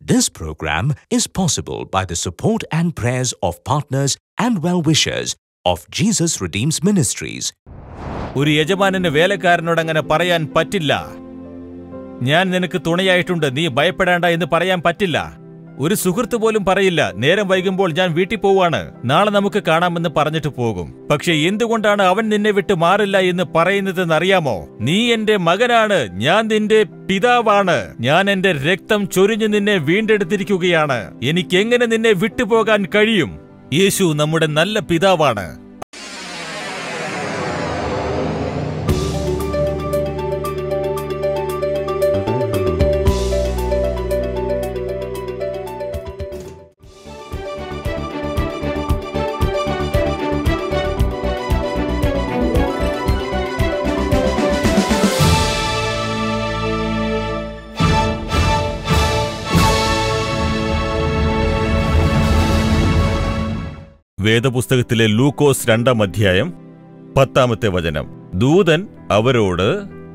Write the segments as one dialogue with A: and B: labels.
A: This program is possible by the support and prayers of partners and well-wishers of Jesus Redeems Ministries.
B: ഒരു യജമാനന് വേലക്കാരനോട് അങ്ങനെ പറയാൻ പറ്റില്ല ഞാൻ നിനക്ക് തുണയായിട്ടുണ്ട് നീ ഭയപ്പെടേണ്ട എന്ന് പറയാൻ പറ്റില്ല ഒരു സുഹൃത്ത് പോലും പറയില്ല നേരം വൈകുമ്പോൾ ഞാൻ വീട്ടിൽ പോവാണ് നാളെ നമുക്ക് കാണാമെന്ന് പറഞ്ഞിട്ട് പോകും പക്ഷെ എന്തുകൊണ്ടാണ് അവൻ നിന്നെ വിട്ട് മാറില്ല എന്ന് പറയുന്നതെന്ന് അറിയാമോ നീ എന്റെ മകനാണ് ഞാൻ നിന്റെ പിതാവാണ് ഞാൻ എന്റെ രക്തം ചൊരിഞ്ഞു നിന്നെ വീണ്ടെടുത്തിരിക്കുകയാണ് എനിക്ക് എങ്ങനെ നിന്നെ വിട്ടുപോകാൻ കഴിയും യേശു നമ്മുടെ നല്ല പിതാവാണ് വേദപുസ്തകത്തിലെ ലൂക്കോസ് രണ്ടാം അധ്യായം പത്താമത്തെ വചനം ദൂതൻ അവരോട്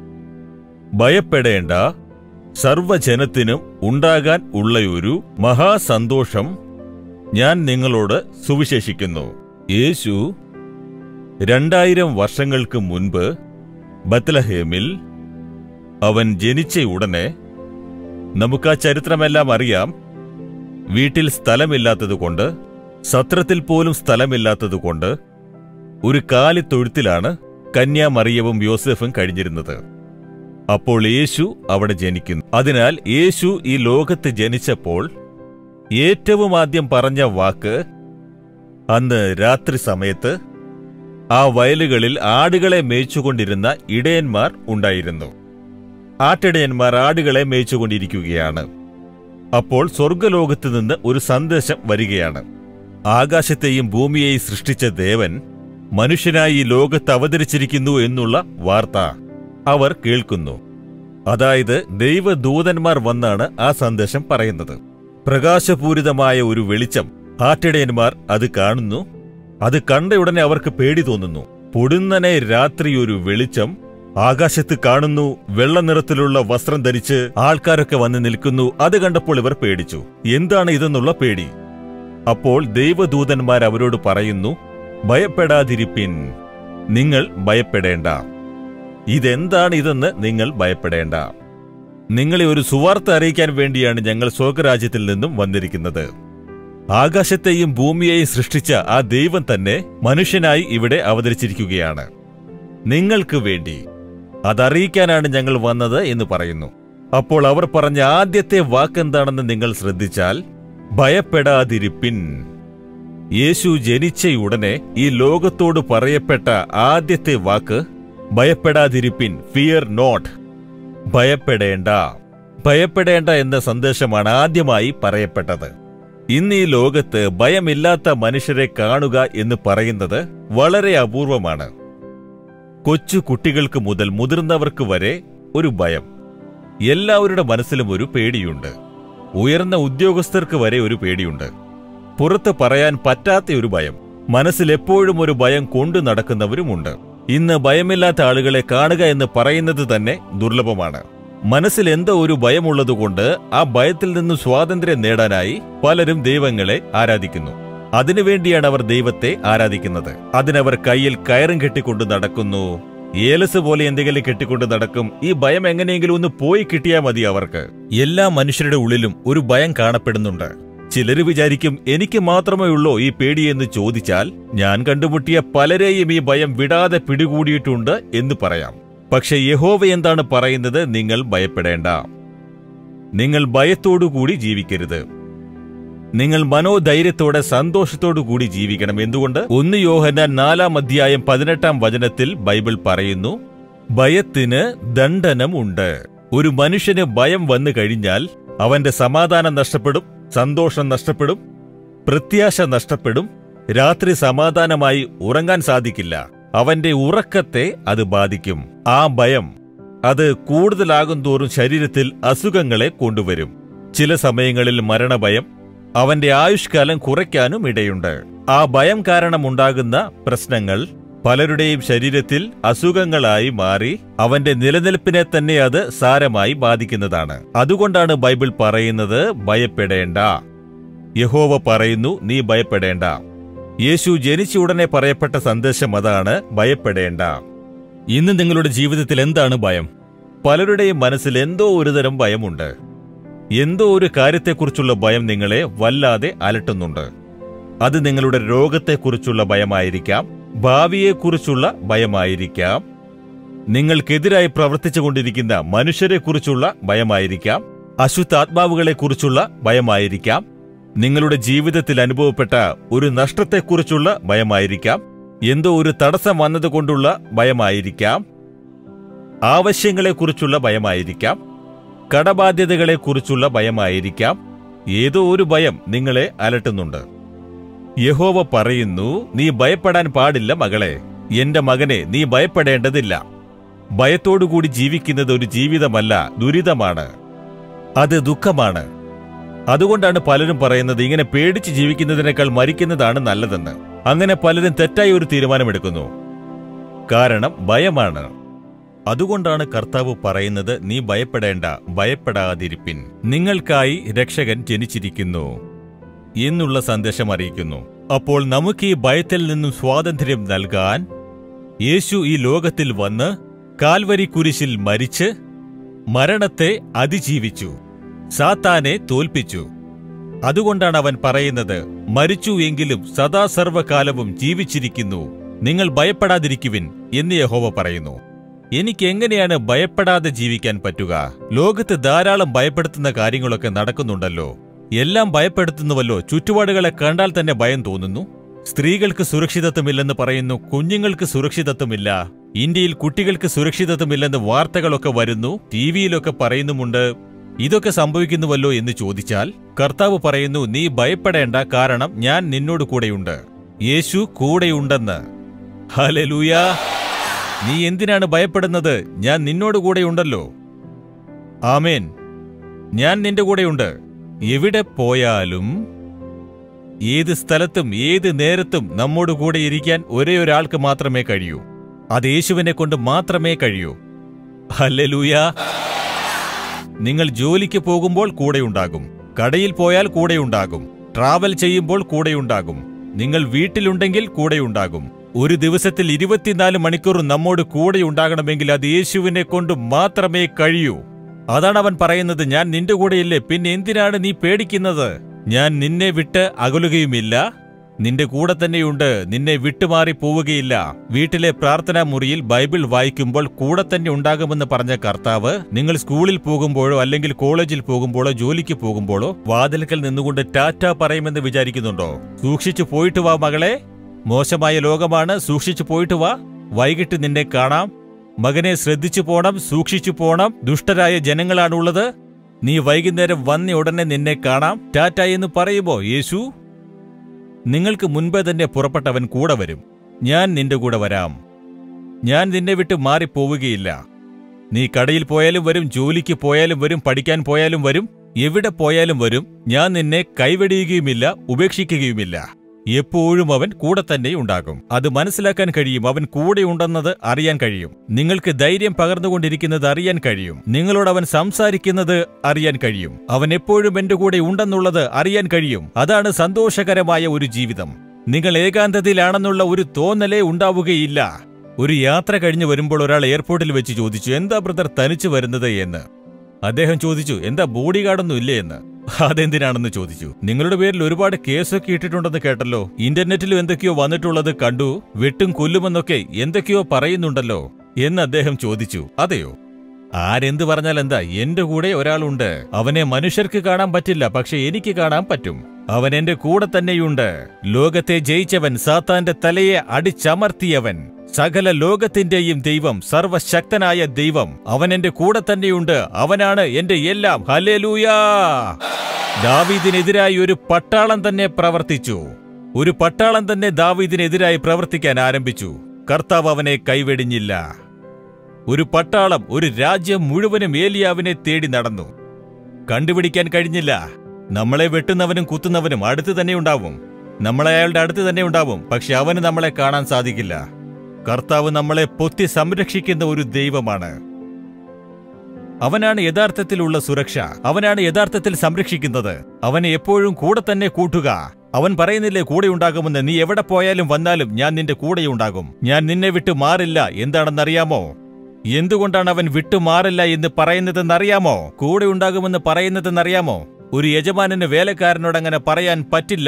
B: ഭയപ്പെടേണ്ട സർവജനത്തിനും ഉണ്ടാകാൻ ഉള്ളയൊരു മഹാസന്തോഷം ഞാൻ നിങ്ങളോട് സുവിശേഷിക്കുന്നു യേശു രണ്ടായിരം വർഷങ്ങൾക്ക് മുൻപ് ബത്ലഹേമിൽ അവൻ ജനിച്ച ഉടനെ നമുക്ക് ആ ചരിത്രമെല്ലാം അറിയാം വീട്ടിൽ സ്ഥലമില്ലാത്തതുകൊണ്ട് സത്രത്തിൽ പോലും സ്ഥലമില്ലാത്തതുകൊണ്ട് ഒരു കാലിത്തൊഴുത്തിലാണ് കന്യാമറിയവും യോസെഫും കഴിഞ്ഞിരുന്നത് അപ്പോൾ യേശു അവിടെ ജനിക്കുന്നു അതിനാൽ യേശു ഈ ലോകത്ത് ജനിച്ചപ്പോൾ ഏറ്റവും ആദ്യം പറഞ്ഞ വാക്ക് അന്ന് രാത്രി സമയത്ത് ആ വയലുകളിൽ ആടുകളെ മേയിച്ചുകൊണ്ടിരുന്ന ഇടയന്മാർ ഉണ്ടായിരുന്നു ആട്ടിടയന്മാർ ആടുകളെ മേയിച്ചുകൊണ്ടിരിക്കുകയാണ് അപ്പോൾ സ്വർഗലോകത്ത് നിന്ന് ഒരു സന്ദേശം വരികയാണ് ആകാശത്തെയും ഭൂമിയെയും സൃഷ്ടിച്ച ദേവൻ മനുഷ്യനായി ഈ ലോകത്ത് അവതരിച്ചിരിക്കുന്നു എന്നുള്ള വാർത്ത അവർ കേൾക്കുന്നു അതായത് ദൈവദൂതന്മാർ വന്നാണ് ആ സന്ദേശം പറയുന്നത് പ്രകാശപൂരിതമായ ഒരു വെളിച്ചം ആട്ടിടയന്മാർ അത് കാണുന്നു അത് കണ്ടയുടനെ അവർക്ക് പേടി തോന്നുന്നു പൊടുന്നനെ രാത്രി ഒരു വെളിച്ചം ആകാശത്ത് കാണുന്നു വെള്ള നിറത്തിലുള്ള വസ്ത്രം ധരിച്ച് ആൾക്കാരൊക്കെ വന്ന് നിൽക്കുന്നു അത് കണ്ടപ്പോൾ ഇവർ പേടിച്ചു എന്താണ് ഇതെന്നുള്ള പേടി അപ്പോൾ ദൈവദൂതന്മാർ അവരോട് പറയുന്നു ഭയപ്പെടാതിരിപ്പിൻ നിങ്ങൾ ഭയപ്പെടേണ്ട ഇതെന്താണ് ഇതെന്ന് നിങ്ങൾ ഭയപ്പെടേണ്ട നിങ്ങളെ ഒരു സുവാർത്ത അറിയിക്കാൻ വേണ്ടിയാണ് ഞങ്ങൾ സ്വർഗരാജ്യത്തിൽ നിന്നും വന്നിരിക്കുന്നത് ആകാശത്തെയും ഭൂമിയെയും സൃഷ്ടിച്ച ആ ദൈവം തന്നെ മനുഷ്യനായി ഇവിടെ അവതരിച്ചിരിക്കുകയാണ് നിങ്ങൾക്ക് വേണ്ടി അതറിയിക്കാനാണ് ഞങ്ങൾ വന്നത് എന്ന് പറയുന്നു അപ്പോൾ അവർ പറഞ്ഞ ആദ്യത്തെ വാക്കെന്താണെന്ന് നിങ്ങൾ ശ്രദ്ധിച്ചാൽ ഭയപ്പെടാതിരിപ്പിൻ യേശു ജനിച്ചയുടനെ ഈ ലോകത്തോട് പറയപ്പെട്ട ആദ്യത്തെ വാക്ക് ഭയപ്പെടാതിരിപ്പിൻ ഫിയർ നോട്ട് ഭയപ്പെടേണ്ട ഭയപ്പെടേണ്ട എന്ന സന്ദേശമാണ് ആദ്യമായി പറയപ്പെട്ടത് ഇന്ന് ഈ ലോകത്ത് ഭയമില്ലാത്ത മനുഷ്യരെ കാണുക എന്ന് പറയുന്നത് വളരെ അപൂർവമാണ് കൊച്ചു കുട്ടികൾക്ക് മുതൽ മുതിർന്നവർക്ക് വരെ ഒരു ഭയം എല്ലാവരുടെ മനസ്സിലും ഒരു പേടിയുണ്ട് ഉയർന്ന ഉദ്യോഗസ്ഥർക്ക് വരെ ഒരു പേടിയുണ്ട് പുറത്ത് പറയാൻ പറ്റാത്ത ഒരു ഭയം മനസ്സിൽ എപ്പോഴും ഒരു ഭയം കൊണ്ടു നടക്കുന്നവരുമുണ്ട് ഇന്ന് ഭയമില്ലാത്ത ആളുകളെ കാണുക എന്ന് പറയുന്നത് തന്നെ ദുർലഭമാണ് മനസ്സിൽ എന്തോ ഒരു ഭയമുള്ളതുകൊണ്ട് ആ ഭയത്തിൽ നിന്ന് സ്വാതന്ത്ര്യം നേടാനായി പലരും ദൈവങ്ങളെ ആരാധിക്കുന്നു അതിനുവേണ്ടിയാണ് അവർ ദൈവത്തെ ആരാധിക്കുന്നത് അതിനവർ കയ്യിൽ കയറും കെട്ടിക്കൊണ്ട് നടക്കുന്നു ഏലസ് പോലെ എന്തെങ്കിലും കെട്ടിക്കൊണ്ട് നടക്കും ഈ ഭയം എങ്ങനെയെങ്കിലും ഒന്ന് പോയി കിട്ടിയാൽ മതി അവർക്ക് എല്ലാ മനുഷ്യരുടെ ഉള്ളിലും ഒരു ഭയം കാണപ്പെടുന്നുണ്ട് ചിലര് വിചാരിക്കും എനിക്ക് മാത്രമേ ഉള്ളോ ഈ പേടിയെന്ന് ചോദിച്ചാൽ ഞാൻ കണ്ടുമുട്ടിയ പലരെയും ഈ ഭയം വിടാതെ പിടികൂടിയിട്ടുണ്ട് എന്ന് പറയാം പക്ഷെ യഹോവ എന്താണ് പറയുന്നത് നിങ്ങൾ ഭയപ്പെടേണ്ട നിങ്ങൾ ഭയത്തോടുകൂടി ജീവിക്കരുത് നിങ്ങൾ മനോധൈര്യത്തോടെ സന്തോഷത്തോടു കൂടി ജീവിക്കണം എന്തുകൊണ്ട് ഒന്ന് യോഹന്നാൻ നാലാം അധ്യായം പതിനെട്ടാം വചനത്തിൽ ബൈബിൾ പറയുന്നു ഭയത്തിന് ദണ്ഡനമുണ്ട് ഒരു മനുഷ്യന് ഭയം വന്നു കഴിഞ്ഞാൽ അവന്റെ സമാധാനം നഷ്ടപ്പെടും സന്തോഷം നഷ്ടപ്പെടും പ്രത്യാശ നഷ്ടപ്പെടും രാത്രി സമാധാനമായി ഉറങ്ങാൻ സാധിക്കില്ല അവന്റെ ഉറക്കത്തെ അത് ബാധിക്കും ആ ഭയം അത് കൂടുതലാകും തോറും ശരീരത്തിൽ അസുഖങ്ങളെ കൊണ്ടുവരും ചില സമയങ്ങളിൽ മരണഭയം അവന്റെ ആയുഷ്കാലം കുറയ്ക്കാനും ഇടയുണ്ട് ആ ഭയം കാരണമുണ്ടാകുന്ന പ്രശ്നങ്ങൾ പലരുടെയും ശരീരത്തിൽ അസുഖങ്ങളായി മാറി അവന്റെ നിലനിൽപ്പിനെ തന്നെ അത് സാരമായി ബാധിക്കുന്നതാണ് അതുകൊണ്ടാണ് ബൈബിൾ പറയുന്നത് ഭയപ്പെടേണ്ട യഹോവ പറയുന്നു നീ ഭയപ്പെടേണ്ട യേശു ജനിച്ച ഉടനെ പറയപ്പെട്ട സന്ദേശം അതാണ് ഭയപ്പെടേണ്ട ഇന്ന് നിങ്ങളുടെ ജീവിതത്തിൽ എന്താണ് ഭയം പലരുടെയും മനസ്സിൽ എന്തോ ഒരുതരം ഭയമുണ്ട് എന്തോ ഒരു കാര്യത്തെക്കുറിച്ചുള്ള ഭയം നിങ്ങളെ വല്ലാതെ അലട്ടുന്നുണ്ട് അത് നിങ്ങളുടെ രോഗത്തെക്കുറിച്ചുള്ള ഭയമായിരിക്കാം ഭാവിയെക്കുറിച്ചുള്ള ഭയമായിരിക്കാം നിങ്ങൾക്കെതിരായി പ്രവർത്തിച്ചുകൊണ്ടിരിക്കുന്ന മനുഷ്യരെക്കുറിച്ചുള്ള ഭയമായിരിക്കാം അശുദ്ധാത്മാവുകളെക്കുറിച്ചുള്ള ഭയമായിരിക്കാം നിങ്ങളുടെ ജീവിതത്തിൽ അനുഭവപ്പെട്ട ഒരു നഷ്ടത്തെക്കുറിച്ചുള്ള ഭയമായിരിക്കാം എന്തോ ഒരു തടസ്സം വന്നതുകൊണ്ടുള്ള ഭയമായിരിക്കാം ആവശ്യങ്ങളെക്കുറിച്ചുള്ള ഭയമായിരിക്കാം കടബാധ്യതകളെക്കുറിച്ചുള്ള ഭയമായിരിക്കാം ഏതോ ഒരു ഭയം നിങ്ങളെ അലട്ടുന്നുണ്ട് യഹോവ പറയുന്നു നീ ഭയപ്പെടാൻ പാടില്ല മകളെ എന്റെ മകനെ നീ ഭയപ്പെടേണ്ടതില്ല ഭയത്തോടുകൂടി ജീവിക്കുന്നത് ഒരു ജീവിതമല്ല ദുരിതമാണ് അത് ദുഃഖമാണ് അതുകൊണ്ടാണ് പലരും പറയുന്നത് ഇങ്ങനെ പേടിച്ച് ജീവിക്കുന്നതിനേക്കാൾ മരിക്കുന്നതാണ് നല്ലതെന്ന് അങ്ങനെ പലരും തെറ്റായ ഒരു തീരുമാനമെടുക്കുന്നു കാരണം ഭയമാണ് അതുകൊണ്ടാണ് കർത്താവ് പറയുന്നത് നീ ഭയപ്പെടേണ്ട ഭയപ്പെടാതിരിപ്പിൻ നിങ്ങൾക്കായി രക്ഷകൻ ജനിച്ചിരിക്കുന്നു എന്നുള്ള സന്ദേശം അറിയിക്കുന്നു അപ്പോൾ നമുക്ക് ഈ ഭയത്തിൽ നിന്നും സ്വാതന്ത്ര്യം നൽകാൻ യേശു ഈ ലോകത്തിൽ വന്ന് കാൽവരി കുരിശിൽ മരിച്ച് മരണത്തെ അതിജീവിച്ചു സാത്താനെ തോൽപ്പിച്ചു അതുകൊണ്ടാണ് അവൻ പറയുന്നത് മരിച്ചു എങ്കിലും സദാ സർവകാലവും ജീവിച്ചിരിക്കുന്നു നിങ്ങൾ ഭയപ്പെടാതിരിക്കുവിൻ എന്ന് യഹോവ പറയുന്നു എനിക്ക് എങ്ങനെയാണ് ഭയപ്പെടാതെ ജീവിക്കാൻ പറ്റുക ലോകത്ത് ധാരാളം ഭയപ്പെടുത്തുന്ന കാര്യങ്ങളൊക്കെ നടക്കുന്നുണ്ടല്ലോ എല്ലാം ഭയപ്പെടുത്തുന്നുവല്ലോ ചുറ്റുപാടുകളെ കണ്ടാൽ തന്നെ ഭയം തോന്നുന്നു സ്ത്രീകൾക്ക് സുരക്ഷിതത്വമില്ലെന്ന് പറയുന്നു കുഞ്ഞുങ്ങൾക്ക് സുരക്ഷിതത്വമില്ല ഇന്ത്യയിൽ കുട്ടികൾക്ക് സുരക്ഷിതത്വമില്ലെന്ന് വാർത്തകളൊക്കെ വരുന്നു ടി വിയിലൊക്കെ പറയുന്നുമുണ്ട് ഇതൊക്കെ സംഭവിക്കുന്നുവല്ലോ എന്ന് ചോദിച്ചാൽ കർത്താവ് പറയുന്നു നീ ഭയപ്പെടേണ്ട കാരണം ഞാൻ നിന്നോട് കൂടെയുണ്ട് യേശു കൂടെയുണ്ടെന്ന് ഹലലൂയാ നീ എന്തിനാണ് ഭയപ്പെടുന്നത് ഞാൻ നിന്നോട് കൂടെയുണ്ടല്ലോ ആമേൻ ഞാൻ നിന്റെ കൂടെയുണ്ട് എവിടെ പോയാലും ഏത് സ്ഥലത്തും ഏത് നേരത്തും നമ്മോട് കൂടെ ഇരിക്കാൻ ഒരേ ഒരാൾക്ക് മാത്രമേ കഴിയൂ അത് യേശുവിനെ കൊണ്ട് മാത്രമേ കഴിയൂ ഹല്ലേലൂയാ നിങ്ങൾ ജോലിക്ക് പോകുമ്പോൾ കൂടെയുണ്ടാകും കടയിൽ പോയാൽ കൂടെയുണ്ടാകും ട്രാവൽ ചെയ്യുമ്പോൾ കൂടെയുണ്ടാകും നിങ്ങൾ വീട്ടിലുണ്ടെങ്കിൽ കൂടെയുണ്ടാകും ഒരു ദിവസത്തിൽ ഇരുപത്തിനാല് മണിക്കൂർ നമ്മോട് കൂടെയുണ്ടാകണമെങ്കിൽ അത് യേശുവിനെ കൊണ്ട് മാത്രമേ കഴിയൂ അതാണ് അവൻ പറയുന്നത് ഞാൻ നിന്റെ കൂടെയില്ലേ പിന്നെ എന്തിനാണ് നീ പേടിക്കുന്നത് ഞാൻ നിന്നെ വിട്ട് അകലുകയുമില്ല നിന്റെ കൂടെ തന്നെയുണ്ട് നിന്നെ വിട്ടുമാറി പോവുകയില്ല വീട്ടിലെ പ്രാർത്ഥനാ മുറിയിൽ ബൈബിൾ വായിക്കുമ്പോൾ കൂടെ തന്നെ ഉണ്ടാകുമെന്ന് പറഞ്ഞ കർത്താവ് നിങ്ങൾ സ്കൂളിൽ പോകുമ്പോഴോ അല്ലെങ്കിൽ കോളേജിൽ പോകുമ്പോഴോ ജോലിക്ക് പോകുമ്പോഴോ വാതിൽക്കൽ നിന്നുകൊണ്ട് ടാറ്റ പറയുമെന്ന് വിചാരിക്കുന്നുണ്ടോ സൂക്ഷിച്ചു പോയിട്ട് വാ മകളെ മോശമായ ലോകമാണ് സൂക്ഷിച്ചു പോയിട്ട് വാ വൈകിട്ട് നിന്നെ കാണാം മകനെ ശ്രദ്ധിച്ചു പോണം സൂക്ഷിച്ചു പോണം ദുഷ്ടരായ ജനങ്ങളാണുള്ളത് നീ വൈകുന്നേരം വന്ന ഉടനെ നിന്നെ കാണാം ടാറ്റ എന്ന് പറയുമോ യേശു നിങ്ങൾക്ക് മുൻപേ തന്നെ പുറപ്പെട്ടവൻ കൂടെ വരും ഞാൻ നിന്റെ കൂടെ വരാം ഞാൻ നിന്നെ വിട്ട് മാറിപ്പോവുകയില്ല നീ കടയിൽ പോയാലും വരും ജോലിക്ക് പോയാലും വരും പഠിക്കാൻ പോയാലും വരും എവിടെ പോയാലും വരും ഞാൻ നിന്നെ കൈവെടിയുകയുമില്ല ഉപേക്ഷിക്കുകയുമില്ല എപ്പോഴും അവൻ കൂടെ തന്നെ ഉണ്ടാകും അത് മനസ്സിലാക്കാൻ കഴിയും അവൻ കൂടെ ഉണ്ടെന്നത് അറിയാൻ കഴിയും നിങ്ങൾക്ക് ധൈര്യം പകർന്നുകൊണ്ടിരിക്കുന്നത് അറിയാൻ കഴിയും നിങ്ങളോട് അവൻ സംസാരിക്കുന്നത് അറിയാൻ കഴിയും അവൻ എപ്പോഴും എന്റെ കൂടെ ഉണ്ടെന്നുള്ളത് അറിയാൻ കഴിയും അതാണ് സന്തോഷകരമായ ഒരു ജീവിതം നിങ്ങൾ ഏകാന്തതയിലാണെന്നുള്ള ഒരു തോന്നലേ ഉണ്ടാവുകയില്ല ഒരു യാത്ര കഴിഞ്ഞു വരുമ്പോൾ ഒരാൾ എയർപോർട്ടിൽ വെച്ച് ചോദിച്ചു എന്താ ബ്രദർ തനിച്ചു വരുന്നത് എന്ന് അദ്ദേഹം ചോദിച്ചു എന്താ ബോഡി ഗാർഡൊന്നും ഇല്ലേ എന്ന് അതെന്തിനാണെന്ന് ചോദിച്ചു നിങ്ങളുടെ പേരിൽ ഒരുപാട് കേസൊക്കെ ഇട്ടിട്ടുണ്ടെന്ന് കേട്ടല്ലോ ഇന്റർനെറ്റിലും എന്തൊക്കെയോ വന്നിട്ടുള്ളത് കണ്ടു വെട്ടും കൊല്ലുമെന്നൊക്കെ എന്തൊക്കെയോ പറയുന്നുണ്ടല്ലോ എന്ന് അദ്ദേഹം ചോദിച്ചു അതെയോ ആരെന്ത് പറഞ്ഞാൽ എന്താ എന്റെ കൂടെ ഒരാളുണ്ട് അവനെ മനുഷ്യർക്ക് കാണാൻ പറ്റില്ല പക്ഷെ എനിക്ക് കാണാൻ പറ്റും അവൻ എന്റെ കൂടെ തന്നെയുണ്ട് ലോകത്തെ ജയിച്ചവൻ സാത്താന്റെ തലയെ അടിച്ചമർത്തിയവൻ സകല ലോകത്തിന്റെയും ദൈവം സർവശക്തനായ ദൈവം അവൻ എന്റെ കൂടെ തന്നെയുണ്ട് അവനാണ് എന്റെ എല്ലാം ഹലേലൂയാ ദാവീദിനെതിരായി ഒരു പട്ടാളം തന്നെ പ്രവർത്തിച്ചു ഒരു പട്ടാളം തന്നെ ദാവീദിനെതിരായി പ്രവർത്തിക്കാൻ ആരംഭിച്ചു കർത്താവ് അവനെ കൈവെടിഞ്ഞില്ല ഒരു പട്ടാളം ഒരു രാജ്യം മുഴുവനും ഏലിയാവിനെ തേടി നടന്നു കണ്ടുപിടിക്കാൻ കഴിഞ്ഞില്ല നമ്മളെ വെട്ടുന്നവനും കുത്തുന്നവനും അടുത്ത് തന്നെ ഉണ്ടാവും നമ്മളെ അയാളുടെ അടുത്ത് തന്നെ ഉണ്ടാവും പക്ഷെ അവന് നമ്മളെ കാണാൻ സാധിക്കില്ല കർത്താവ് നമ്മളെ പൊത്തി സംരക്ഷിക്കുന്ന ഒരു ദൈവമാണ് അവനാണ് യഥാർത്ഥത്തിലുള്ള സുരക്ഷ അവനാണ് യഥാർത്ഥത്തിൽ സംരക്ഷിക്കുന്നത് അവനെ എപ്പോഴും കൂടെ തന്നെ കൂട്ടുക അവൻ പറയുന്നില്ലേ കൂടെ ഉണ്ടാകുമെന്ന് നീ എവിടെ പോയാലും വന്നാലും ഞാൻ നിന്റെ കൂടെയുണ്ടാകും ഞാൻ നിന്നെ വിട്ടു മാറില്ല എന്താണെന്നറിയാമോ എന്തുകൊണ്ടാണ് അവൻ വിട്ടു മാറില്ല എന്ന് പറയുന്നതെന്നറിയാമോ കൂടെ ഉണ്ടാകുമെന്ന് പറയുന്നതെന്നറിയാമോ ഒരു യജമാനന് വേലക്കാരനോട് അങ്ങനെ പറയാൻ പറ്റില്ല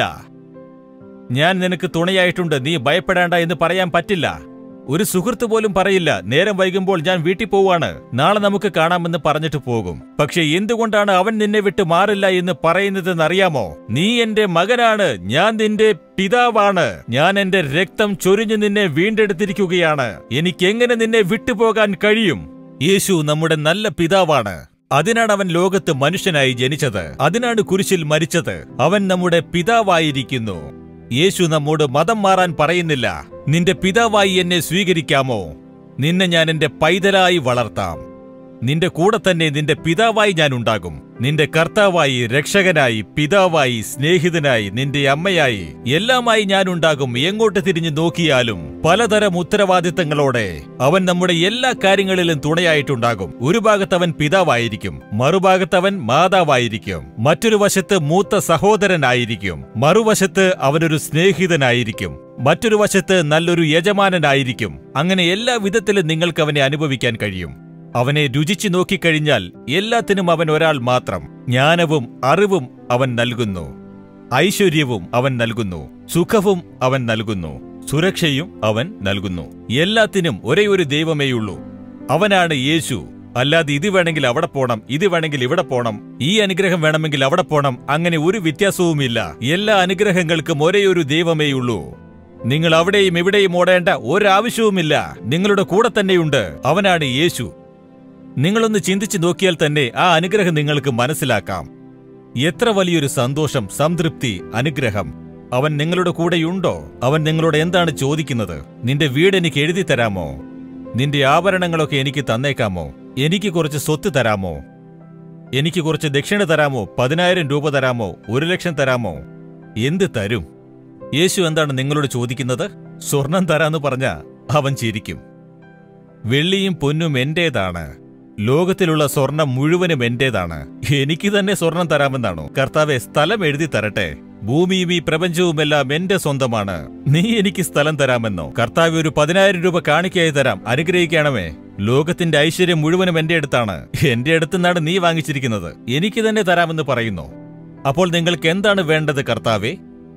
B: ഞാൻ നിനക്ക് തുണയായിട്ടുണ്ട് നീ ഭയപ്പെടേണ്ട എന്ന് പറയാൻ പറ്റില്ല ഒരു സുഹൃത്ത് പോലും പറയില്ല നേരം വൈകുമ്പോൾ ഞാൻ വീട്ടിൽ പോവാണ് നാളെ നമുക്ക് കാണാമെന്ന് പറഞ്ഞിട്ട് പോകും പക്ഷെ എന്തുകൊണ്ടാണ് അവൻ നിന്നെ വിട്ട് മാറില്ല എന്ന് പറയുന്നതെന്നറിയാമോ നീ എന്റെ മകനാണ് ഞാൻ നിന്റെ പിതാവാണ് ഞാൻ എന്റെ രക്തം ചൊരിഞ്ഞു നിന്നെ വീണ്ടെടുത്തിരിക്കുകയാണ് എനിക്കെങ്ങനെ നിന്നെ വിട്ടുപോകാൻ കഴിയും യേശു നമ്മുടെ നല്ല പിതാവാണ് അതിനാണ് അവൻ ലോകത്ത് മനുഷ്യനായി ജനിച്ചത് അതിനാണ് കുരിശിൽ മരിച്ചത് അവൻ നമ്മുടെ പിതാവായിരിക്കുന്നു യേശു നമ്മോട് മതം മാറാൻ പറയുന്നില്ല നിന്റെ പിതാവായി എന്നെ സ്വീകരിക്കാമോ നിന്നെ ഞാൻ എന്റെ പൈതലായി വളർത്താം നിന്റെ കൂടെ തന്നെ നിന്റെ പിതാവായി ഞാൻ ഉണ്ടാകും നിന്റെ കർത്താവായി രക്ഷകനായി പിതാവായി സ്നേഹിതനായി നിന്റെ അമ്മയായി എല്ലാമായി ഞാൻ ഉണ്ടാകും എങ്ങോട്ട് തിരിഞ്ഞു നോക്കിയാലും പലതരം ഉത്തരവാദിത്തങ്ങളോടെ അവൻ നമ്മുടെ എല്ലാ കാര്യങ്ങളിലും തുണയായിട്ടുണ്ടാകും ഒരു ഭാഗത്ത് അവൻ പിതാവായിരിക്കും മറുഭാഗത്ത് അവൻ മാതാവായിരിക്കും മറ്റൊരു വശത്ത് മൂത്ത സഹോദരനായിരിക്കും മറുവശത്ത് അവനൊരു സ്നേഹിതനായിരിക്കും മറ്റൊരു വശത്ത് നല്ലൊരു യജമാനനായിരിക്കും അങ്ങനെ എല്ലാ വിധത്തിലും നിങ്ങൾക്ക് അവനെ അനുഭവിക്കാൻ കഴിയും അവനെ രുചിച്ചു നോക്കിക്കഴിഞ്ഞാൽ എല്ലാത്തിനും അവൻ ഒരാൾ മാത്രം ജ്ഞാനവും അറിവും അവൻ നൽകുന്നു ഐശ്വര്യവും അവൻ നൽകുന്നു സുഖവും അവൻ നൽകുന്നു സുരക്ഷയും അവൻ നൽകുന്നു എല്ലാത്തിനും ഒരേ ഒരു ദൈവമേയുള്ളൂ അവനാണ് യേശു അല്ലാതെ ഇത് വേണമെങ്കിൽ അവിടെ പോണം ഇത് വേണമെങ്കിൽ ഇവിടെ പോണം ഈ അനുഗ്രഹം വേണമെങ്കിൽ അവിടെ പോണം അങ്ങനെ ഒരു വ്യത്യാസവുമില്ല എല്ലാ അനുഗ്രഹങ്ങൾക്കും ഒരേ ഒരു ദൈവമേയുള്ളൂ നിങ്ങൾ അവിടെയും ഇവിടെയും ഓടേണ്ട ഒരാവശ്യവുമില്ല നിങ്ങളുടെ കൂടെ തന്നെയുണ്ട് അവനാണ് യേശു നിങ്ങളൊന്ന് ചിന്തിച്ചു നോക്കിയാൽ തന്നെ ആ അനുഗ്രഹം നിങ്ങൾക്ക് മനസ്സിലാക്കാം എത്ര വലിയൊരു സന്തോഷം സംതൃപ്തി അനുഗ്രഹം അവൻ നിങ്ങളുടെ കൂടെയുണ്ടോ അവൻ നിങ്ങളോട് എന്താണ് ചോദിക്കുന്നത് നിന്റെ വീട് എനിക്ക് എഴുതി തരാമോ നിന്റെ ആഭരണങ്ങളൊക്കെ എനിക്ക് തന്നേക്കാമോ എനിക്ക് കുറച്ച് സ്വത്ത് തരാമോ എനിക്ക് കുറച്ച് ദക്ഷിണ തരാമോ പതിനായിരം രൂപ തരാമോ ഒരു ലക്ഷം തരാമോ എന്ത് തരും യേശു എന്താണ് നിങ്ങളോട് ചോദിക്കുന്നത് സ്വർണം തരാന്ന് പറഞ്ഞ അവൻ ചിരിക്കും വെള്ളിയും പൊന്നും എന്റേതാണ് ലോകത്തിലുള്ള സ്വർണം മുഴുവനും എന്റേതാണ് എനിക്ക് തന്നെ സ്വർണം തരാമെന്നാണോ കർത്താവെ സ്ഥലം എഴുതി തരട്ടെ ഭൂമിയും ഈ പ്രപഞ്ചവുമെല്ലാം എന്റെ സ്വന്തമാണ് നീ എനിക്ക് സ്ഥലം തരാമെന്നോ കർത്താവ് ഒരു പതിനായിരം രൂപ കാണിക്കയായി തരാം അനുഗ്രഹിക്കണമേ ലോകത്തിന്റെ ഐശ്വര്യം മുഴുവനും എന്റെ അടുത്താണ് എന്റെ അടുത്തുനിന്നാണ് നീ വാങ്ങിച്ചിരിക്കുന്നത് എനിക്ക് തന്നെ തരാമെന്ന് പറയുന്നു അപ്പോൾ നിങ്ങൾക്ക് എന്താണ് വേണ്ടത് കർത്താവെ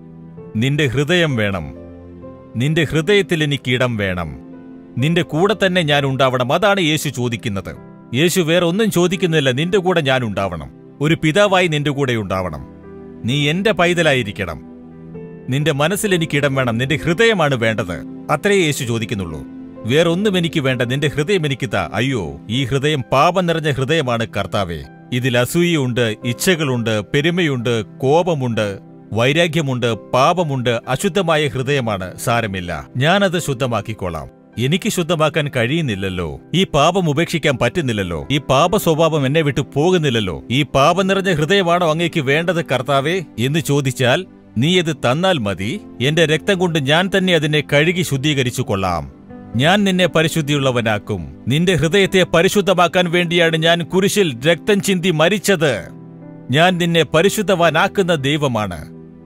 B: നിന്റെ ഹൃദയം വേണം നിന്റെ ഹൃദയത്തിൽ എനിക്ക് ഇടം വേണം നിന്റെ കൂടെ തന്നെ ഞാൻ ഉണ്ടാവണം അതാണ് യേശു ചോദിക്കുന്നത് യേശു വേറെ ഒന്നും ചോദിക്കുന്നില്ല നിന്റെ കൂടെ ഞാൻ ഉണ്ടാവണം ഒരു പിതാവായി നിന്റെ കൂടെ ഉണ്ടാവണം നീ എന്റെ പൈതലായിരിക്കണം നിന്റെ മനസ്സിൽ എനിക്ക് ഇടം വേണം നിന്റെ ഹൃദയമാണ് വേണ്ടത് അത്രേ യേശു ചോദിക്കുന്നുള്ളൂ വേറൊന്നും എനിക്ക് വേണ്ട നിന്റെ ഹൃദയം എനിക്ക് താ അയ്യോ ഈ ഹൃദയം പാപം നിറഞ്ഞ ഹൃദയമാണ് കർത്താവേ ഇതിൽ അസൂയയുണ്ട് ഇച്ഛകളുണ്ട് പെരുമയുണ്ട് കോപമുണ്ട് വൈരാഗ്യമുണ്ട് പാപമുണ്ട് അശുദ്ധമായ ഹൃദയമാണ് സാരമില്ല ഞാനത് ശുദ്ധമാക്കിക്കോളാം എനിക്ക് ശുദ്ധമാക്കാൻ കഴിയുന്നില്ലല്ലോ ഈ പാപം ഉപേക്ഷിക്കാൻ പറ്റുന്നില്ലല്ലോ ഈ പാപ സ്വഭാവം എന്നെ വിട്ടു പോകുന്നില്ലല്ലോ ഈ പാപം നിറഞ്ഞ ഹൃദയമാണോ അങ്ങേക്ക് വേണ്ടത് കർത്താവേ എന്ന് ചോദിച്ചാൽ നീ ഇത് തന്നാൽ മതി എന്റെ രക്തം കൊണ്ട് ഞാൻ തന്നെ അതിനെ കഴുകി ശുദ്ധീകരിച്ചു കൊള്ളാം ഞാൻ നിന്നെ പരിശുദ്ധിയുള്ളവനാക്കും നിന്റെ ഹൃദയത്തെ പരിശുദ്ധമാക്കാൻ വേണ്ടിയാണ് ഞാൻ കുരിശിൽ രക്തം ചിന്തി മരിച്ചത് ഞാൻ നിന്നെ പരിശുദ്ധവാനാക്കുന്ന ദൈവമാണ്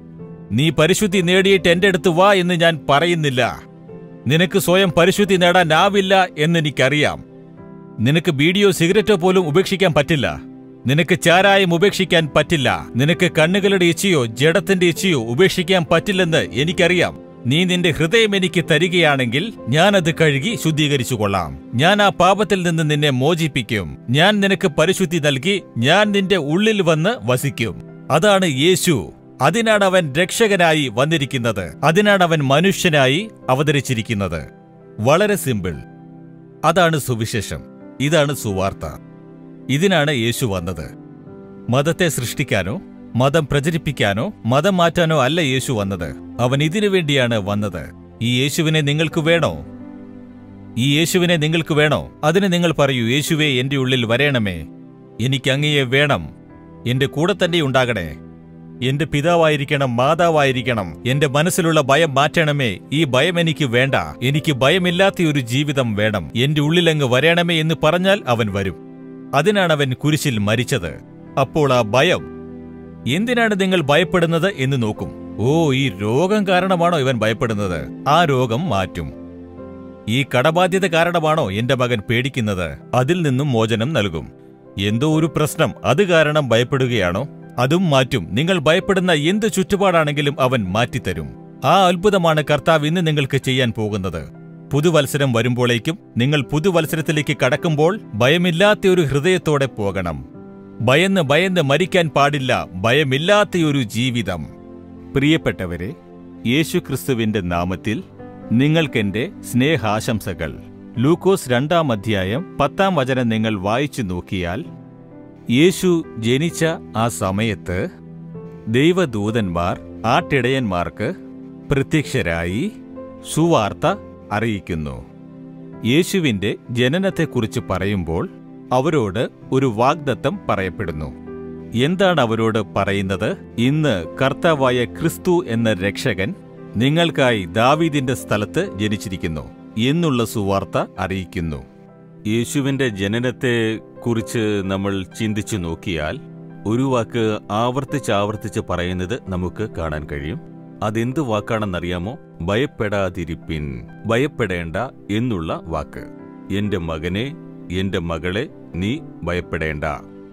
B: നീ പരിശുദ്ധി നേടിയിട്ട് എന്റെ അടുത്ത് വാ എന്ന് ഞാൻ പറയുന്നില്ല നിനക്ക് സ്വയം പരിശുദ്ധി നേടാനാവില്ല എന്നെനിക്കറിയാം നിനക്ക് ബീഡിയോ സിഗരറ്റോ പോലും ഉപേക്ഷിക്കാൻ പറ്റില്ല നിനക്ക് ചാരായം ഉപേക്ഷിക്കാൻ പറ്റില്ല നിനക്ക് കണ്ണുകളുടെ ഇച്ചയോ ജഡത്തിന്റെ ഇച്ചയോ ഉപേക്ഷിക്കാൻ പറ്റില്ലെന്ന് എനിക്കറിയാം നീ നിന്റെ ഹൃദയം എനിക്ക് തരികയാണെങ്കിൽ ഞാനത് കഴുകി ശുദ്ധീകരിച്ചു കൊള്ളാം ഞാൻ ആ പാപത്തിൽ നിന്ന് നിന്നെ മോചിപ്പിക്കും ഞാൻ നിനക്ക് പരിശുദ്ധി നൽകി ഞാൻ നിന്റെ ഉള്ളിൽ വന്ന് വസിക്കും അതാണ് യേശു അതിനാണ് അവൻ രക്ഷകനായി വന്നിരിക്കുന്നത് അതിനാണ് അവൻ മനുഷ്യനായി അവതരിച്ചിരിക്കുന്നത് വളരെ സിമ്പിൾ അതാണ് സുവിശേഷം ഇതാണ് സുവാർത്ത ഇതിനാണ് യേശു വന്നത് മതത്തെ സൃഷ്ടിക്കാനോ മതം പ്രചരിപ്പിക്കാനോ മതം മാറ്റാനോ അല്ല യേശു വന്നത് അവൻ ഇതിനു വേണ്ടിയാണ് വന്നത് ഈ യേശുവിനെ നിങ്ങൾക്ക് വേണോ ഈ യേശുവിനെ നിങ്ങൾക്ക് വേണോ അതിന് നിങ്ങൾ പറയൂ യേശുവേ എന്റെ ഉള്ളിൽ വരേണമേ എനിക്ക് അങ്ങയെ വേണം എന്റെ കൂടെ തന്നെ ഉണ്ടാകണേ എന്റെ പിതാവായിരിക്കണം മാതാവായിരിക്കണം എന്റെ മനസ്സിലുള്ള ഭയം മാറ്റണമേ ഈ ഭയം എനിക്ക് വേണ്ട എനിക്ക് ഭയമില്ലാത്ത ഒരു ജീവിതം വേണം എന്റെ ഉള്ളിലങ്ങ് വരണമേ എന്ന് പറഞ്ഞാൽ അവൻ വരും അതിനാണ് അവൻ കുരിശിൽ മരിച്ചത് അപ്പോൾ ആ ഭയം എന്തിനാണ് നിങ്ങൾ ഭയപ്പെടുന്നത് എന്ന് നോക്കും ഓ ഈ രോഗം കാരണമാണോ ഇവൻ ഭയപ്പെടുന്നത് ആ രോഗം മാറ്റും ഈ കടബാധ്യത കാരണമാണോ എന്റെ മകൻ പേടിക്കുന്നത് അതിൽ നിന്നും മോചനം നൽകും എന്തോ ഒരു പ്രശ്നം അത് കാരണം ഭയപ്പെടുകയാണോ അതും മാറ്റും നിങ്ങൾ ഭയപ്പെടുന്ന എന്ത് ചുറ്റുപാടാണെങ്കിലും അവൻ മാറ്റിത്തരും ആ അത്ഭുതമാണ് കർത്താവ് ഇന്ന് നിങ്ങൾക്ക് ചെയ്യാൻ പോകുന്നത് പുതുവത്സരം വരുമ്പോഴേക്കും നിങ്ങൾ പുതുവത്സരത്തിലേക്ക് കടക്കുമ്പോൾ ഭയമില്ലാത്ത ഒരു ഹൃദയത്തോടെ പോകണം ഭയന്ന് ഭയന്ന് മരിക്കാൻ പാടില്ല ഭയമില്ലാത്തയൊരു ജീവിതം പ്രിയപ്പെട്ടവരെ യേശുക്രിസ്തുവിന്റെ നാമത്തിൽ നിങ്ങൾക്കെന്റെ സ്നേഹാശംസകൾ ലൂക്കോസ് രണ്ടാം അധ്യായം പത്താം വചനം നിങ്ങൾ വായിച്ചു നോക്കിയാൽ യേശു ജനിച്ച ആ സമയത്ത് ദൈവദൂതന്മാർ ആട്ടിടയന്മാർക്ക് പ്രത്യക്ഷരായി സുവാർത്ത അറിയിക്കുന്നു യേശുവിന്റെ ജനനത്തെക്കുറിച്ച് പറയുമ്പോൾ അവരോട് ഒരു വാഗ്ദത്തം പറയപ്പെടുന്നു എന്താണ് അവരോട് പറയുന്നത് ഇന്ന് കർത്താവായ ക്രിസ്തു എന്ന രക്ഷകൻ നിങ്ങൾക്കായി ദാവീദിന്റെ സ്ഥലത്ത് ജനിച്ചിരിക്കുന്നു എന്നുള്ള സുവാർത്ത അറിയിക്കുന്നു യേശുവിന്റെ ജനനത്തെ കുറിച്ച് നമ്മൾ ചിന്തിച്ചു നോക്കിയാൽ ഒരു വാക്ക് ആവർത്തിച്ചാവർത്തിച്ച് പറയുന്നത് നമുക്ക് കാണാൻ കഴിയും അതെന്ത് വാക്കാണെന്നറിയാമോ ഭയപ്പെടാതിരിപ്പിൻ ഭയപ്പെടേണ്ട എന്നുള്ള വാക്ക് എന്റെ മകനെ എന്റെ മകളെ നീ ഭയപ്പെടേണ്ട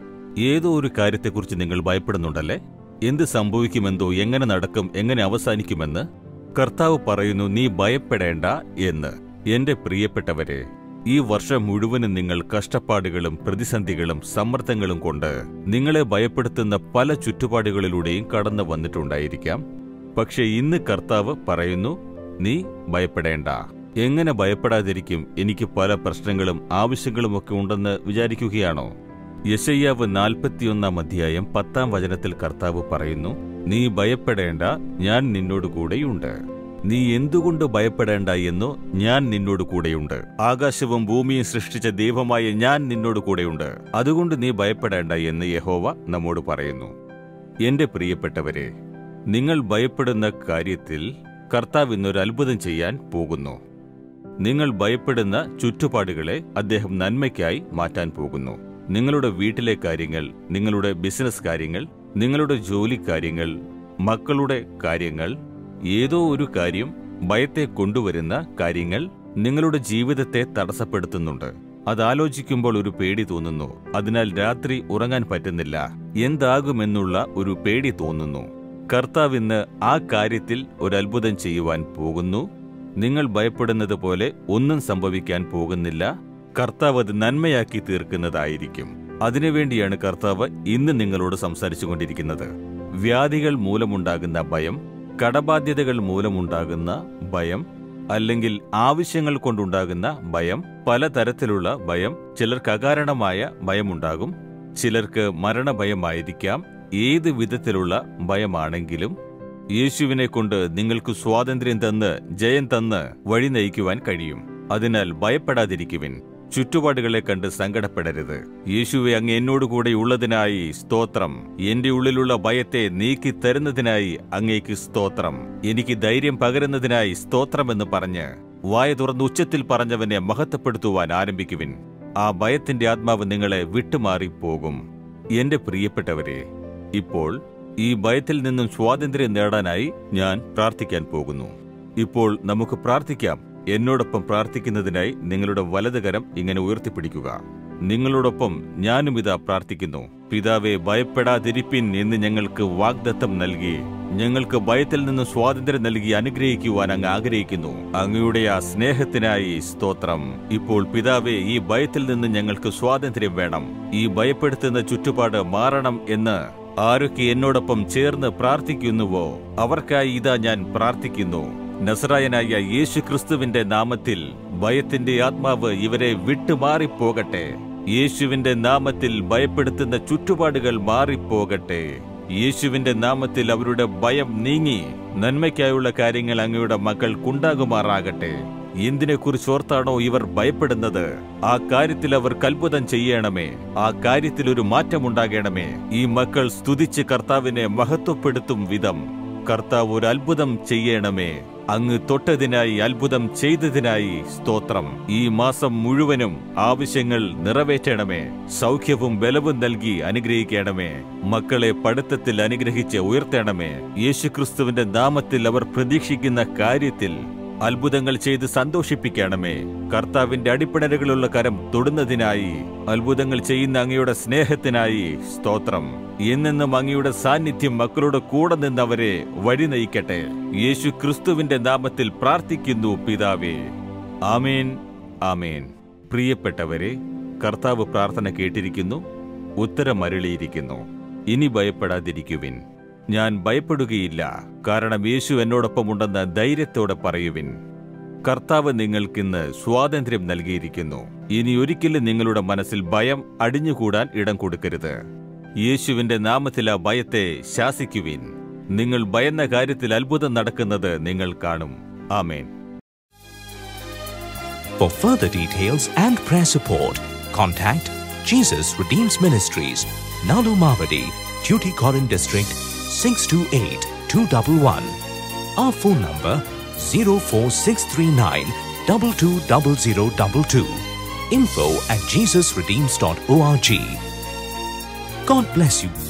B: ഏതോ ഒരു കാര്യത്തെക്കുറിച്ച് നിങ്ങൾ ഭയപ്പെടുന്നുണ്ടല്ലേ എന്ത് സംഭവിക്കുമെന്തോ എങ്ങനെ നടക്കും എങ്ങനെ അവസാനിക്കുമെന്ന് കർത്താവ് പറയുന്നു നീ ഭയപ്പെടേണ്ട എന്ന് എന്റെ പ്രിയപ്പെട്ടവരെ ഈ വർഷം മുഴുവനും നിങ്ങൾ കഷ്ടപ്പാടുകളും പ്രതിസന്ധികളും സമ്മർദ്ദങ്ങളും കൊണ്ട് നിങ്ങളെ ഭയപ്പെടുത്തുന്ന പല ചുറ്റുപാടുകളിലൂടെയും കടന്നു വന്നിട്ടുണ്ടായിരിക്കാം പക്ഷെ ഇന്ന് കർത്താവ് പറയുന്നു നീ ഭയപ്പെടേണ്ട എങ്ങനെ ഭയപ്പെടാതിരിക്കും എനിക്ക് പല പ്രശ്നങ്ങളും ആവശ്യങ്ങളുമൊക്കെ ഉണ്ടെന്ന് വിചാരിക്കുകയാണോ യശയ്യാവ് നാൽപ്പത്തിയൊന്നാം അധ്യായം പത്താം വചനത്തിൽ കർത്താവ് പറയുന്നു നീ ഭയപ്പെടേണ്ട ഞാൻ നിന്നോട് കൂടെയുണ്ട് നീ എന്തുകൊണ്ട് ഭയപ്പെടേണ്ട എന്നോ ഞാൻ നിന്നോട് കൂടെയുണ്ട് ആകാശവും ഭൂമിയും സൃഷ്ടിച്ച ദൈവമായ ഞാൻ നിന്നോട് കൂടെയുണ്ട് അതുകൊണ്ട് നീ ഭയപ്പെടേണ്ട എന്ന് യഹോവ നമ്മോട് പറയുന്നു എന്റെ പ്രിയപ്പെട്ടവരെ നിങ്ങൾ ഭയപ്പെടുന്ന കാര്യത്തിൽ കർത്താവ് ഇന്നൊരു അത്ഭുതം ചെയ്യാൻ പോകുന്നു നിങ്ങൾ ഭയപ്പെടുന്ന ചുറ്റുപാടുകളെ അദ്ദേഹം നന്മയ്ക്കായി മാറ്റാൻ പോകുന്നു നിങ്ങളുടെ വീട്ടിലെ കാര്യങ്ങൾ നിങ്ങളുടെ ബിസിനസ് കാര്യങ്ങൾ നിങ്ങളുടെ ജോലി കാര്യങ്ങൾ മക്കളുടെ കാര്യങ്ങൾ ഏതോ ഒരു കാര്യം ഭയത്തെ കൊണ്ടുവരുന്ന കാര്യങ്ങൾ നിങ്ങളുടെ ജീവിതത്തെ തടസ്സപ്പെടുത്തുന്നുണ്ട് അതാലോചിക്കുമ്പോൾ ഒരു പേടി തോന്നുന്നു അതിനാൽ രാത്രി ഉറങ്ങാൻ പറ്റുന്നില്ല എന്താകുമെന്നുള്ള ഒരു പേടി തോന്നുന്നു കർത്താവ് ഇന്ന് ആ കാര്യത്തിൽ ഒരു അത്ഭുതം ചെയ്യുവാൻ പോകുന്നു നിങ്ങൾ ഭയപ്പെടുന്നത് പോലെ ഒന്നും സംഭവിക്കാൻ പോകുന്നില്ല കർത്താവ് അത് നന്മയാക്കി തീർക്കുന്നതായിരിക്കും അതിനുവേണ്ടിയാണ് കർത്താവ് ഇന്ന് നിങ്ങളോട് സംസാരിച്ചുകൊണ്ടിരിക്കുന്നത് വ്യാധികൾ മൂലമുണ്ടാകുന്ന ഭയം കടബാധ്യതകൾ മൂലമുണ്ടാകുന്ന ഭയം അല്ലെങ്കിൽ ആവശ്യങ്ങൾ കൊണ്ടുണ്ടാകുന്ന ഭയം പലതരത്തിലുള്ള ഭയം ചിലർക്ക് അകാരണമായ ഭയമുണ്ടാകും ചിലർക്ക് മരണഭയമായിരിക്കാം ഏത് വിധത്തിലുള്ള ഭയമാണെങ്കിലും യേശുവിനെ കൊണ്ട് നിങ്ങൾക്ക് സ്വാതന്ത്ര്യം തന്ന് ജയം തന്ന് വഴി നയിക്കുവാൻ കഴിയും അതിനാൽ ഭയപ്പെടാതിരിക്കുവിൻ ചുറ്റുപാടുകളെ കണ്ട് സങ്കടപ്പെടരുത് യേശുവെ അങ്ങ് എന്നോടുകൂടെ ഉള്ളതിനായി സ്തോത്രം എന്റെ ഉള്ളിലുള്ള ഭയത്തെ നീക്കി തരുന്നതിനായി അങ്ങേക്ക് സ്തോത്രം എനിക്ക് ധൈര്യം പകരുന്നതിനായി സ്തോത്രമെന്ന് പറഞ്ഞ് വായ തുറന്ന് ഉച്ചത്തിൽ പറഞ്ഞവനെ മഹത്വപ്പെടുത്തുവാൻ ആരംഭിക്കുവിൻ ആ ഭയത്തിന്റെ ആത്മാവ് നിങ്ങളെ വിട്ടുമാറിപ്പോകും എന്റെ പ്രിയപ്പെട്ടവരെ ഇപ്പോൾ ഈ ഭയത്തിൽ നിന്നും സ്വാതന്ത്ര്യം നേടാനായി ഞാൻ പ്രാർത്ഥിക്കാൻ പോകുന്നു ഇപ്പോൾ നമുക്ക് പ്രാർത്ഥിക്കാം എന്നോടൊപ്പം പ്രാർത്ഥിക്കുന്നതിനായി നിങ്ങളുടെ വലതുകരം ഇങ്ങനെ ഉയർത്തിപ്പിടിക്കുക നിങ്ങളോടൊപ്പം ഞാനും ഇതാ പ്രാർത്ഥിക്കുന്നു പിതാവെ ഭയപ്പെടാതിരിപ്പിൻ എന്ന് ഞങ്ങൾക്ക് വാഗ്ദത്തം നൽകി ഞങ്ങൾക്ക് ഭയത്തിൽ നിന്ന് സ്വാതന്ത്ര്യം നൽകി അനുഗ്രഹിക്കുവാൻ അങ്ങ് ആഗ്രഹിക്കുന്നു അങ്ങയുടെ ആ സ്നേഹത്തിനായി സ്തോത്രം ഇപ്പോൾ പിതാവെ ഈ ഭയത്തിൽ നിന്ന് ഞങ്ങൾക്ക് സ്വാതന്ത്ര്യം വേണം ഈ ഭയപ്പെടുത്തുന്ന ചുറ്റുപാട് മാറണം എന്ന് ആരൊക്കെ എന്നോടൊപ്പം ചേർന്ന് പ്രാർത്ഥിക്കുന്നുവോ അവർക്കായി ഇതാ ഞാൻ പ്രാർത്ഥിക്കുന്നു നസറായനായ യേശു ക്രിസ്തുവിന്റെ നാമത്തിൽ ഭയത്തിന്റെ ആത്മാവ് ഇവരെ വിട്ടുമാറിപ്പോകട്ടെ യേശുവിന്റെ നാമത്തിൽ ഭയപ്പെടുത്തുന്ന ചുറ്റുപാടുകൾ മാറിപ്പോകട്ടെ യേശുവിന്റെ നാമത്തിൽ അവരുടെ ഭയം നീങ്ങി നന്മയ്ക്കായുള്ള കാര്യങ്ങൾ അങ്ങയുടെ മക്കൾക്കുണ്ടാകുമാറാകട്ടെ എന്തിനെക്കുറിച്ചോർത്താണോ ഇവർ ഭയപ്പെടുന്നത് ആ കാര്യത്തിൽ അവർക്ക് അത്ഭുതം ചെയ്യണമേ ആ കാര്യത്തിൽ ഒരു മാറ്റമുണ്ടാകണമേ ഈ മക്കൾ സ്തുതിച്ച് കർത്താവിനെ മഹത്വപ്പെടുത്തും വിധം കർത്താവ് ഒരു അത്ഭുതം ചെയ്യണമേ അങ്ങ് തൊട്ടതിനായി അത്ഭുതം ചെയ്തതിനായി സ്തോത്രം ഈ മാസം മുഴുവനും ആവശ്യങ്ങൾ നിറവേറ്റണമേ സൗഖ്യവും ബലവും നൽകി അനുഗ്രഹിക്കണമേ മക്കളെ പഠിത്തത്തിൽ അനുഗ്രഹിച്ച് ഉയർത്തണമേ യേശുക്രിസ്തുവിന്റെ നാമത്തിൽ അവർ പ്രതീക്ഷിക്കുന്ന കാര്യത്തിൽ അത്ഭുതങ്ങൾ ചെയ്ത് സന്തോഷിപ്പിക്കണമേ കർത്താവിന്റെ അടിപ്പിണരുകളുള്ള കരം തൊടുന്നതിനായി അത്ഭുതങ്ങൾ ചെയ്യുന്ന അങ്ങയുടെ സ്നേഹത്തിനായി സ്തോത്രം എന്നെന്നും അങ്ങയുടെ സാന്നിധ്യം മക്കളുടെ കൂടെ നിന്നവരെ വഴി നയിക്കട്ടെ യേശു ക്രിസ്തുവിന്റെ നാമത്തിൽ പ്രാർത്ഥിക്കുന്നു പിതാവേ ആമേൻ ആമേൻ പ്രിയപ്പെട്ടവരെ കർത്താവ് പ്രാർത്ഥന കേട്ടിരിക്കുന്നു ഉത്തരം അരുളിയിരിക്കുന്നു ഇനി ഭയപ്പെടാതിരിക്കുവിൻ ഞാൻ ഭയപ്പെടുകയില്ല കാരണം യേശു എന്നോടൊപ്പമുണ്ടെന്ന് ധൈര്യത്തോടെ പറയുവിൻ കർത്താവ് നിങ്ങൾക്കിന്ന് സ്വാതന്ത്ര്യം നൽകിയിരിക്കുന്നു ഇനി ഒരിക്കലും നിങ്ങളുടെ മനസ്സിൽ ഭയം അടിഞ്ഞുകൂടാൻ ഇടം കൊടുക്കരുത് യേശുവിന്റെ നാമത്തിൽ ആ ഭയത്തെ ശാസിക്കുവിൻ നിങ്ങൾ ഭയന്ന കാര്യത്തിൽ അത്ഭുതം നടക്കുന്നത് നിങ്ങൾ കാണും ആമേൻ
A: For further details and prayer support, contact Jesus Redeems Ministries, Nalu Mavadi, Tuticorin District, 628-211. Our phone number 04639 220022. Info at jesusredeems.org. God bless you.